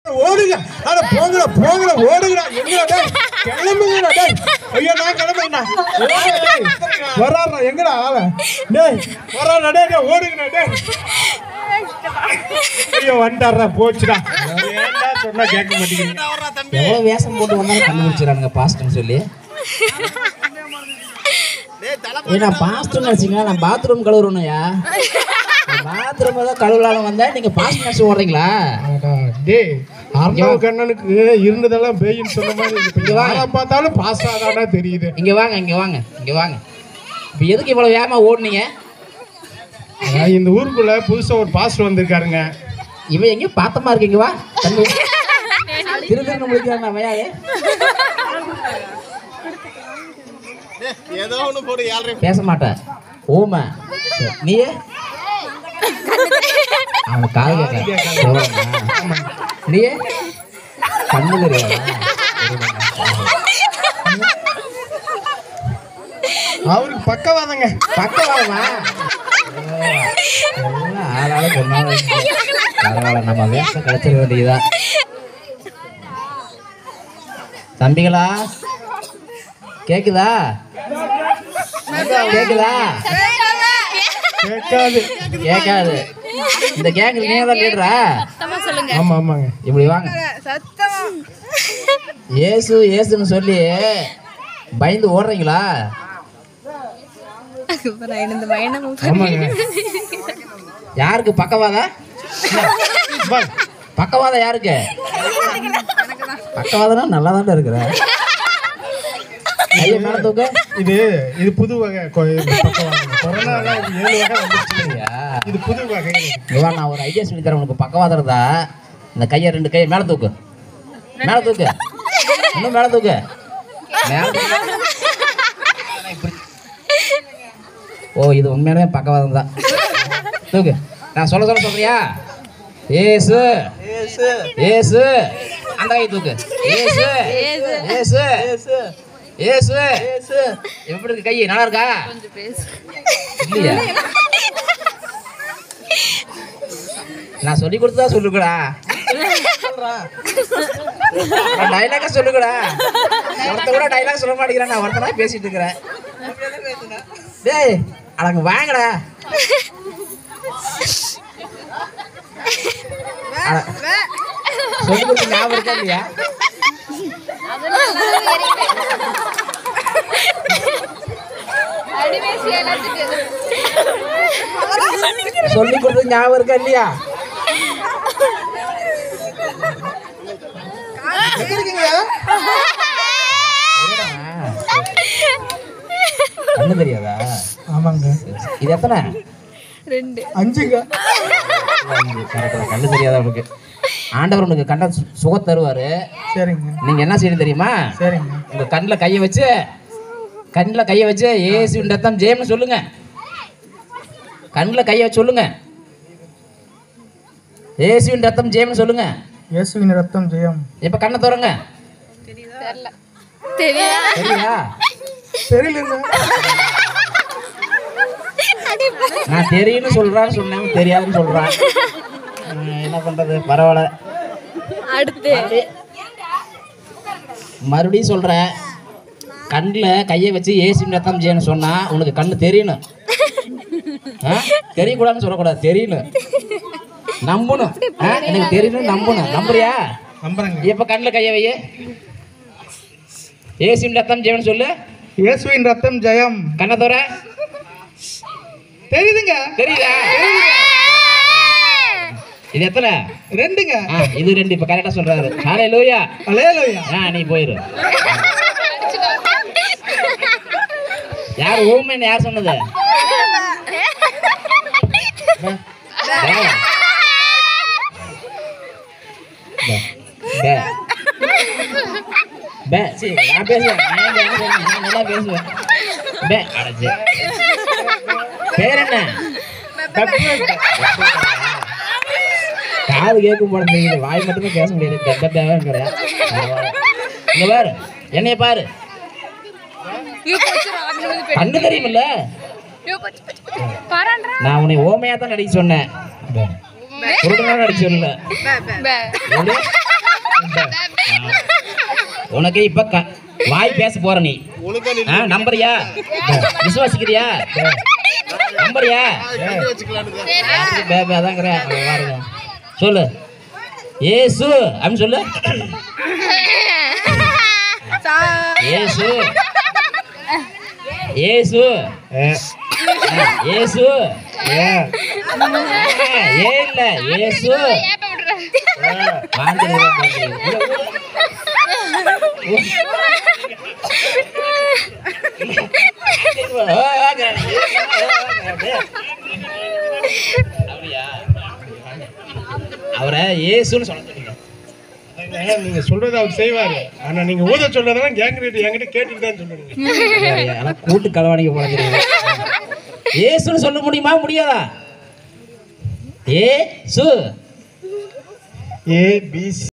ஓடுங்க அட போங்கடா போங்கடா ஓடுங்கடா எங்கடா டேய் கிளம்புங்கடா டேய் ஐயோ நான் கிளம்புங்கடா ஓடுங்க டேய் வராடா எங்கடா ஆள டேய் வராடா டேய் டேய் ஓடுங்கடா டேய் ஐயோ வந்தாரா போச்சுடா ஏன்டா சொன்னா கேட்க மாட்டேங்கிறீங்க எவ்வளவு வேஷம் போட்டு வந்தாலும் கண்டுபிடிச்சிடறானுங்க பாஸ்ட்னு சொல்லி ஏய் நான் பாஸ்ட்னு நினைச்சீங்க நான் பாத்ரூம் கழுவுறேனுயா பாத்ரூம் ஏதோ கழுவலாலும் வந்தா நீங்க பாஸ்ட் நினைச்சு ஓடுறீங்களா அடா, டேய் அர்ணவ் கண்ணனுக்கு இருந்ததெல்லாம் பேயின்னு சொன்ன மாதிரி இருக்கு. இப்ப யாரை பார்த்தாலும் பாஸ் ஆகாடா தெரியுது இங்க வாங்க இங்க வாங்க இங்க வாங்க இப்போ எதுக்கு இவ்வளவு வேகமா ஓடுனீங்க அதான் இந்த ஊருக்குள்ள புதுசா ஒரு பாஸ்டர் வந்திருக்காருங்க இவன் எங்கேயும் பார்த்தமா இருக்கு இங்க வா தம்பி திரு திருன்னு முடிக்கிறான் வையாவே ஏதோ ஒண்ணு போடு ஏழரை பேச மாட்டேன் ஓமா சரி, நீயே அவன் காது கேட்க நீயே கண்ணு தெரியாதா அவருக்கு பக்கவாதங்க பக்கவாதமா ஆளாலும் சொன்னாலும் பரவாயில்ல நம்ம வேஷம் கிடைச்சிட வேண்டியதுதான் தம்பிகளா கேக்குதா கேக்குதா கேட்காது கேட்காது இந்த கேங்கு நீங்க தான் லீடரா ஆமா ஆமாங்க இப்படி வாங்க ஏசு ஏசுன்னு சொல்லி பயந்து ஓடுறீங்களா ஆமாங்க யாருக்கு பக்கவாதா வா. பக்கவாதம் யாருக்கு பக்கவாதம்னா நல்லா தான் இருக்கிற ஐயா மேல தூக்க இது இது புது வகை கொ- இது பக்கவாதம் கொரோனா இது ஏழு வகை வந்துருச்சு ஐயா, இது புது வகை இங்க வா, நான் ஒரு ஐடியா சொல்லி தரேன் உனக்கு பக்கவாதம் இருந்தா இந்த கையை ரெண்டு கையை மேல தூக்கு மேல தூக்கு இன்னும் மேல தூக்கு மேல தூக்கு. இப்படி. ஓ இது உண்மையானவே பக்கவாதம் தான் தூக்கு நான் சொல்ல சொல்ல சொல்றியா ஏசு ஏசு அந்த கை தூக்கு ஏசு ஏசு ஏசு எப்படி இருக்கு கை நல்லா இருக்கா இல்லையா நான் சொல்லி கொடுத்தா சொல்லுங்கடா டைலாக சொல்லுங்கடா ஒருத்த கூட டைலாக் சொல்ல மாட்டேங்கிறேன் நான் ஒருத்தனா பேசிட்டு இருக்கிறேன் டேய் அடங்க வாங்கடா அட, சொல்லி கொடுத்த ஞாபகம் இருக்கா இல்லையா சொல்லி கொடுத்த ஞாபகம் இருக்கா இல்லையா கண்ணு தெரியாதா ஆமாங்க இது எத்தனை அஞ்சுங்க அஞ்சு, correct தான். கண்ணு தெரியாதா உனக்கு ஆண்டவர் உனக்கு கண்ட சு- சுகம் தருவாரு சரிங்க நீங்க என்ன செய்யணும் தெரியுமா சரிங்க உங்க கண்ணில் கையை வச்சு கண்ணில் கையை வச்சு ஏசுவின் ரத்தம் ஜெயம்னு சொல்லுங்க கண்ணில் கையை வச்சு சொல்லுங்க ஏசுவின் ரத்தம் ஜெயம்னு சொல்லுங்க இயேசுவின் ரத்தம் ஜெயம் இப்ப கண்ணை திறங்க சரியா தெரியலங்க நான் தெரியும்னு சொல்றான்னு சொன்னேன் தெரியாதுன்னு சொல்றான் உம், என்ன பண்றது பரவாயில்ல அடுத்து மறுபடியும் சொல்றேன் கண்ணில் கையை வச்சு ஏசி ரத்தம் செய்யணும் சொன்னா உனக்கு கண்ணு தெரியணும் ஆ? தெரியக்கூடாதுன்னு சொல்லக்கூடாது தெரியணும் நம்பணும் ஆ? எனக்கு தெரியணும் நம்பணும் நம்புறியா நம்புறேங்க இப்ப கண்ணில் கையை வையே ஏசி ரத்தம் செய்யணும் சொல்லு இயேசுவின் ரத்தம் ஜெயம் கண்ணை தோற தெரியுதுங்க தெரியுதா இது எத்தனை ரெண்டுங்க ஆ, இது ரெண்டு இப்ப கரெக்டா சொல்றாரு ஹாலே லூயா அலேலுயா ஆ நீ போயிரு யார் ஊமன் யார் சொன்னது பே. பே. பே. சீ, நான் பேசுவேன் நான் பேசுவேன். நான் நல்லா பேசுவேன் பே அடைச்சு பேர் என்ன காது கேட்கும் போட தெரியுது வாய் மட்டுமே பேச முடியாது பெத்த தேவைங்கிற இங்க பாரு என்னைய பாரு கண்ணு தெரியுமில்ல நான் உன்னை ஓமையா தான் நடிக்க சொன்னேன் குருடனா நடிக்க சொல்லல எப்படி? உனக்கு இப்ப க- வாய் பேச போற நீ ஆ, நம்புறியா விசுவாசிக்கிறியா நம்புறியா பேபே அதாங்கிற பாருங்க சொல்லு ஏசு அப்படின்னு சொல்லு ஏசு ஏசு ஏ, ஏசு ஏ, ஏ இல்ல ஏசு வாந்திடுது, வாந்திடுது. அப்படியா? அவரை ஏசுன்னு சொல்ல சொல்லுங்க. ஏங்க, நீங்க சொல்றத அவர் செய்வாரு ஆனா நீங்க ஊத சொல்றதெல்லாம் கேங்கிட்டு என்கிட்ட கேட்டுட்டு தான் சொல்லுங்க ஆனா கூட்டு களவாணிக்கு போல ஏசுன்னு சொல்ல முடியுமா முடியாதா ஏ சு ஏ பி